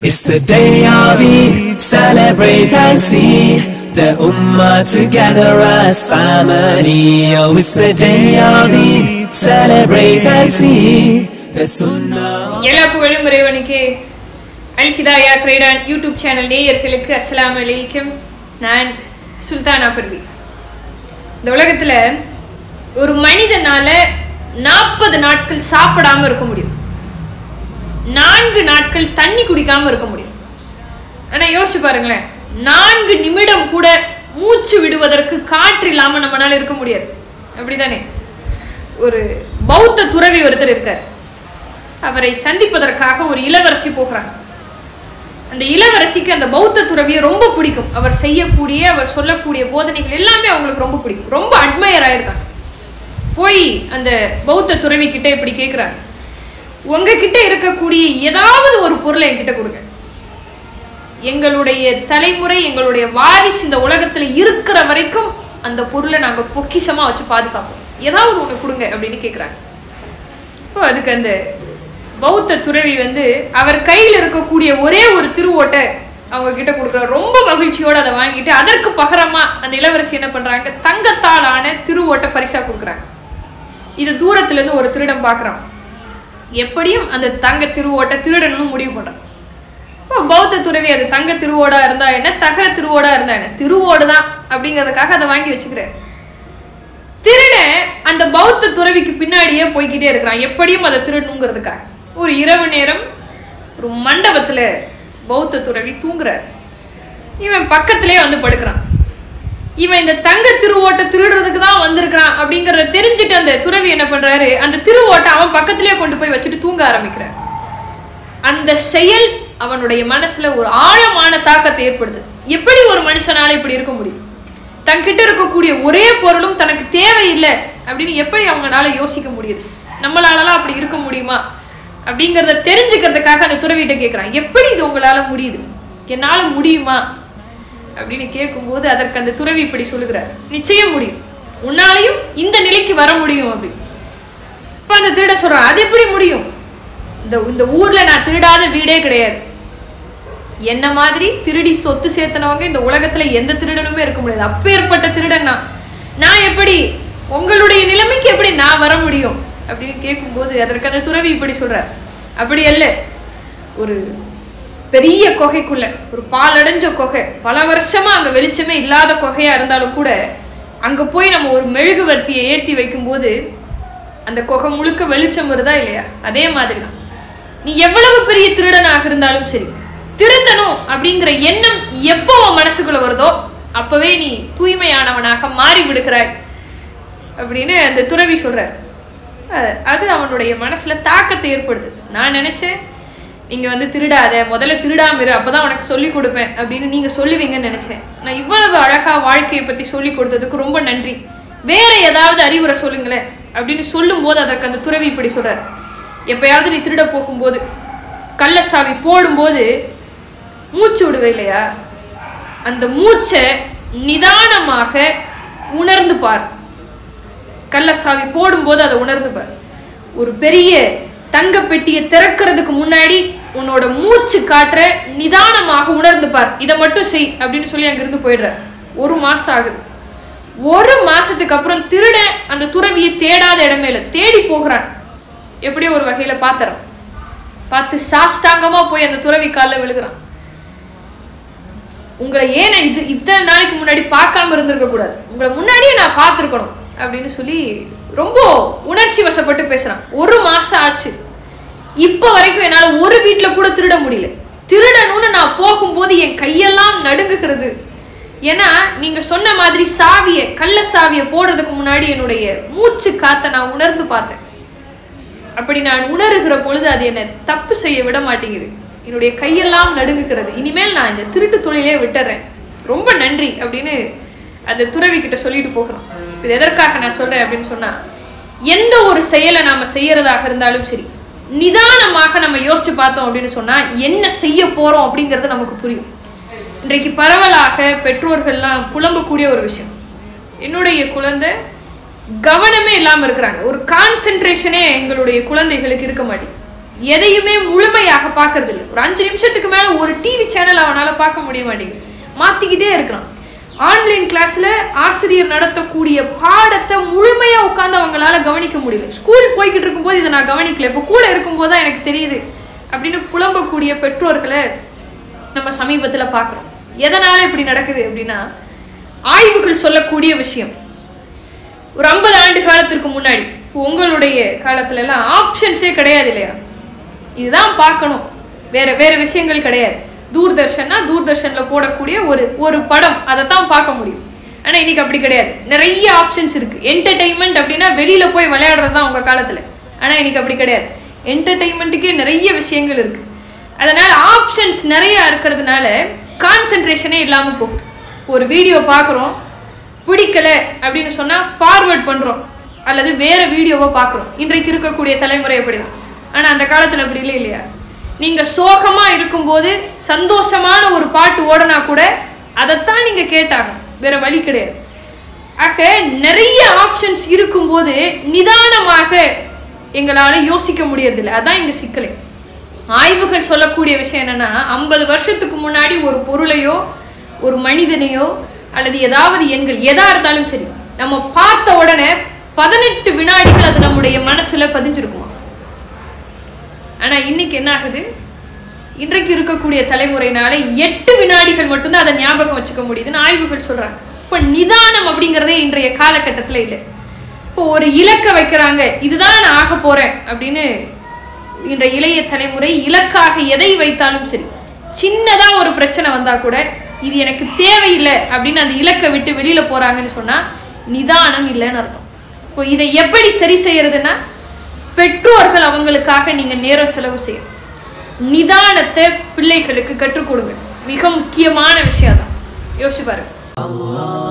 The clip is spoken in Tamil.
It's the day of Eid, celebrate and see the Ummah together as family. Oh, it's the day of Eid, celebrate and see the Sunnah. எல்லா புகழும் இறைவனுக்கு அல் ஹிதாயா கிரேடான் யூடியூப் சேனல் நேயர்களுக்கு அஸ்ஸலாமு அலைக்கும் நான் சுல்தானா பர்வி இந்த உலகத்துல ஒரு மனிதனால நாற்பது நாட்கள் சாப்பிடாம இருக்க முடியும் நான்கு நாட்கள் தண்ணி குடிக்காம இருக்க முடியும் ஆனா யோசிச்சு பாருங்களேன் நான்கு நிமிடம் கூட மூச்சு விடுவதற்கு காற்று இல்லாம நம்மளால இருக்க முடியாது அப்படிதானே ஒரு பௌத்த துறவி ஒருத்தர் இருக்கார் அவரை சந்திப்பதற்காக ஒரு இளவரசி போகிறாங்க அந்த இளவரசிக்கு அந்த பௌத்த துறவியை ரொம்ப பிடிக்கும் அவர் செய்யக்கூடிய அவர் சொல்லக்கூடிய போதனைகள் எல்லாமே அவங்களுக்கு ரொம்ப பிடிக்கும் ரொம்ப அட்மையர் ஆயிருக்காங்க போய் அந்த பௌத்த துறவி கிட்ட இப்படி கேட்குறாங்க உங்ககிட்ட இருக்கக்கூடிய ஏதாவது ஒரு பொருளை என்கிட்ட கொடுங்க எங்களுடைய தலைமுறை எங்களுடைய வாரிசு இந்த உலகத்துல இருக்கிற வரைக்கும் அந்த பொருளை நாங்க பொக்கிஷமா வச்சு பாதுகாப்போம் ஏதாவது ஒண்ணு கொடுங்க அப்படின்னு கேக்குறாங்க இப்போ அதுக்கு அந்த பௌத்த துறவி வந்து அவர் கையில் இருக்கக்கூடிய ஒரே ஒரு திருவோட்டை அவங்க கிட்ட கொடுக்குறாரு ரொம்ப மகிழ்ச்சியோட அதை வாங்கிட்டு அதற்கு பகரமா அந்த இளவரசி என்ன பண்றாங்க தங்கத்தால் ஆன திருவோட்டை பரிசா கொடுக்குறாங்க இது தூரத்துல இருந்து ஒரு திருடன் பார்க்கறான் எப்படியும் அந்த தங்க திருவோட்டை திருடணும்னு முடிவு பண்றான் இப்போ பௌத்த துறவி அது தங்க திருவோடா இருந்தா என்ன தகர திருவோடா இருந்தா என்ன திருவோடு தான் அப்படிங்கிறதுக்காக அதை வாங்கி வச்சுக்கிறாரு திருடன் அந்த பௌத்த துறவிக்கு பின்னாடியே போய்கிட்டே இருக்கிறான் எப்படியும் அதை திருடணுங்கிறதுக்காக ஒரு இரவு நேரம் ஒரு மண்டபத்துல பௌத்த துறவி தூங்குறார் இவன் பக்கத்திலே வந்து படுக்கிறான் இவன் இந்த தங்க திருவோட்டை திருடுறதுக்கு தான் வந்திருக்கிறான் அப்படிங்கறத தெரிஞ்சுட்டு அந்த துறவி என்ன பண்றாரு அந்த திருவோட்டை அவன் பக்கத்திலே கொண்டு போய் வச்சுட்டு தூங்க ஆரம்பிக்கிறார் அந்த செயல் அவனுடைய மனசுல ஒரு ஆழமான தாக்கத்தை ஏற்படுது எப்படி ஒரு மனுஷனால இப்படி இருக்க முடியும் தன்கிட்ட இருக்கக்கூடிய ஒரே பொருளும் தனக்கு தேவையில்லை அப்படின்னு எப்படி அவங்களால யோசிக்க முடியுது நம்மளாலலாம் அப்படி இருக்க முடியுமா அப்படிங்கறத தெரிஞ்சுக்கிறதுக்காக அந்த துறவிட்ட கேட்கிறான் எப்படி இது உங்களால முடியுது என்னால முடியுமா அப்படின்னு கேட்கும்போது அதற்கு அந்த துறவி இப்படி சொல்லுகிறார் நிச்சயம் முடியும் உன்னாலையும் இந்த நிலைக்கு வர முடியும் அப்படி இப்ப அந்த திருட சொல்றான் அது எப்படி முடியும் இந்த இந்த ஊர்ல நான் திருடாத வீடே கிடையாது என்ன மாதிரி திருடி சொத்து சேர்த்தனவங்க இந்த உலகத்துல எந்த திருடனுமே இருக்க முடியாது அப்பேற்பட்ட திருடன் நான் நான் எப்படி உங்களுடைய நிலைமைக்கு எப்படி நான் வர முடியும் அப்படின்னு கேட்கும்போது அதற்கு அந்த துறவி இப்படி சொல்றார் அப்படி அல்ல ஒரு பெரிய குகைக்குள்ள ஒரு பாலடைஞ்ச குகை பல வருஷமா அங்க வெளிச்சமே இல்லாத குகையா இருந்தாலும் கூட அங்க போய் நம்ம ஒரு மெழுகுவர்த்தியை ஏற்றி வைக்கும்போது அந்த குகை முழுக்க வெளிச்சம் வருதா இல்லையா அதே மாதிரி தான் நீ எவ்வளவு பெரிய திருடனாக இருந்தாலும் சரி திருந்தணும் அப்படிங்கிற எண்ணம் எப்போ உன் மனசுக்குள்ள வருதோ அப்பவே நீ தூய்மையானவனாக மாறி விடுகிறாய் அப்படின்னு அந்த துறவி சொல்றார் அது- அது அவனுடைய மனசுல தாக்கத்தை ஏற்படுது நான் நினைச்சேன் நீங்க வந்து திருடாத முதல்ல திருடாம இரு அப்பதான் உனக்கு சொல்லி கொடுப்பேன் அப்படின்னு நீங்க சொல்லுவீங்கன்னு நினைச்சேன் நான் இவ்வளவு அழகா வாழ்க்கையை பத்தி சொல்லி கொடுத்ததுக்கு ரொம்ப நன்றி வேற ஏதாவது அறிவுரை சொல்லுங்களேன் அப்படின்னு சொல்லும் போது அதற்கு அந்த துறவி இப்படி சொல்றாரு எப்பயாவது நீ திருட போகும்போது கள்ளசாவி போடும்போது மூச்சு விடுவே இல்லையா அந்த மூச்சை நிதானமாக உணர்ந்து பார் கள்ளசாவி போடும்போது அதை உணர்ந்து பார் ஒரு பெரிய தங்க பெட்டியை திறக்கிறதுக்கு முன்னாடி உன்னோட மூச்சு காற்ற நிதானமாக உணர்ந்து பார் இதை மட்டும் செய் அப்படின்னு சொல்லி அங்கிருந்து போயிடுறார் ஒரு மாசம் ஆகுது ஒரு மாசத்துக்கு அப்புறம் திருடன் அந்த துறவியை தேடாத இடமே இல்லை தேடி போகிறான் எப்படியோ ஒரு வகையில பாத்துறான் பார்த்து சாஷ்டாங்கமா போய் அந்த துறவி காலில் விழுகிறான் உங்களை ஏன் நான் இது இத்தனை நாளைக்கு முன்னாடி பார்க்காம இருந்திருக்க கூடாது உங்களை முன்னாடியே நான் பார்த்துருக்கணும் அப்படின்னு சொல்லி ரொம்ப உணர்ச்சி வசப்பட்டு பேசுறான் ஒரு மாசம் ஆச்சு இப்ப வரைக்கும் என்னால ஒரு வீட்ல கூட திருட முடியல திருடணும்னு நான் போகும்போது என் கையெல்லாம் நடுங்குகிறது ஏன்னா நீங்க சொன்ன மாதிரி சாவியை கள்ள சாவியை போடுறதுக்கு முன்னாடி என்னுடைய மூச்சு காத்த நான் உணர்ந்து பார்த்தேன் அப்படி நான் உணர்கிற பொழுது அது என்னை தப்பு செய்ய விட மாட்டேங்குது என்னுடைய கையெல்லாம் நடுங்குகிறது இனிமேல் நான் இந்த திருட்டு தொழிலே விட்டுறேன் ரொம்ப நன்றி அப்படின்னு அந்த துறவி கிட்ட சொல்லிட்டு போகிறோம் இது எதற்காக நான் சொல்றேன் அப்படின்னு சொன்னா எந்த ஒரு செயலை நாம செய்யறதாக இருந்தாலும் சரி நிதானமாக நம்ம யோசிச்சு பார்த்தோம் அப்படின்னு சொன்னா என்ன செய்ய போறோம் அப்படிங்கிறது நமக்கு புரியும் இன்றைக்கு பரவலாக பெற்றோர்கள்லாம் புலம்பக்கூடிய ஒரு விஷயம் என்னுடைய குழந்தை கவனமே இல்லாம இருக்கிறாங்க ஒரு கான்சென்ட்ரேஷனே எங்களுடைய குழந்தைகளுக்கு இருக்க மாட்டேங்குது எதையுமே முழுமையாக பார்க்கறது இல்லை ஒரு அஞ்சு நிமிஷத்துக்கு மேல ஒரு டிவி சேனல் அவனால பார்க்க முடிய மாட்டேங்குது மாத்திக்கிட்டே இருக்கிறான் ஆன்லைன் கிளாஸ்ல ஆசிரியர் நடத்தக்கூடிய பாடத்தை முழுமையா உட்கார்ந்து அவங்களால கவனிக்க முடியல ஸ்கூல் போய்கிட்டு இருக்கும்போது இதை நான் கவனிக்கல இப்போ கூட இருக்கும்போது தான் எனக்கு தெரியுது அப்படின்னு புலம்பக்கூடிய பெற்றோர்களை நம்ம சமீபத்துல பார்க்குறோம் எதனால இப்படி நடக்குது அப்படின்னா ஆய்வுகள் சொல்லக்கூடிய விஷயம் ஒரு ஐம்பது ஆண்டு காலத்திற்கு முன்னாடி இப்போ உங்களுடைய காலத்துல எல்லாம் ஆப்ஷன்ஸே கிடையாது இல்லையா இதுதான் பார்க்கணும் வேற வேற விஷயங்கள் கிடையாது தூர்தர்ஷன்னா தூர்தர்ஷன்ல போடக்கூடிய ஒரு ஒரு படம் அதை தான் பார்க்க முடியும் ஆனா இன்னைக்கு அப்படி கிடையாது நிறைய ஆப்ஷன்ஸ் இருக்கு என்டர்டைன்மெண்ட் அப்படின்னா வெளியில போய் விளையாடுறது தான் உங்க காலத்துல ஆனா இன்னைக்கு அப்படி கிடையாது என்டர்டைன்மெண்ட்டுக்கே நிறைய விஷயங்கள் இருக்கு அதனால ஆப்ஷன்ஸ் நிறைய இருக்கிறதுனால கான்சென்ட்ரேஷனே இல்லாம போகுது ஒரு வீடியோ பார்க்குறோம் பிடிக்கல அப்படின்னு சொன்னா ஃபார்வர்ட் பண்றோம் அல்லது வேற வீடியோவை பார்க்குறோம் இன்றைக்கு இருக்கக்கூடிய தலைமுறை அப்படிதான் ஆனா அந்த காலத்துல அப்படி இல்லை இல்லையா நீங்க சோகமா இருக்கும்போது சந்தோஷமான ஒரு பாட்டு ஓடனா கூட அதைத்தான் நீங்க கேட்டாங்க வேற வழி கிடையாது ஆக நிறைய ஆப்ஷன்ஸ் இருக்கும்போது நிதானமாக எங்களால யோசிக்க முடியறதில்ல அதான் இங்க சிக்கலே ஆய்வுகள் சொல்லக்கூடிய விஷயம் என்னன்னா ஐம்பது வருஷத்துக்கு முன்னாடி ஒரு பொருளையோ ஒரு மனிதனையோ அல்லது ஏதாவது எண்கள் எதா இருந்தாலும் சரி நம்ம பார்த்த உடனே பதினெட்டு வினாடிகள் அது நம்முடைய மனசுல பதிஞ்சிருக்குமா ஆனா இன்னைக்கு என்ன ஆகுது இன்றைக்கு இருக்கக்கூடிய தலைமுறையினால எட்டு வினாடிகள் மட்டும்தான் அதை ஞாபகம் வச்சுக்க முடியுதுன்னு ஆய்வுகள் சொல்றாங்க இப்ப நிதானம் அப்படிங்கறதே இன்றைய காலகட்டத்துல இல்லை இப்போ ஒரு இலக்க வைக்கிறாங்க இதுதான் நான் ஆக போறேன் அப்படின்னு இன்றைய இளைய தலைமுறை இலக்காக எதை வைத்தாலும் சரி சின்னதா ஒரு பிரச்சனை வந்தா கூட இது எனக்கு தேவையில்லை அப்படின்னு அந்த இலக்கை விட்டு வெளியில போறாங்கன்னு சொன்னா நிதானம் இல்லைன்னு அர்த்தம் இப்போ இதை எப்படி சரி செய்யறதுன்னா பெற்றோர்கள் அவங்களுக்காக நீங்க நேரம் செலவு செய்யணும் நிதானத்தை பிள்ளைகளுக்கு கற்றுக் கொடுங்க மிக முக்கியமான விஷயம் தான் யோசிச்சு பாருங்க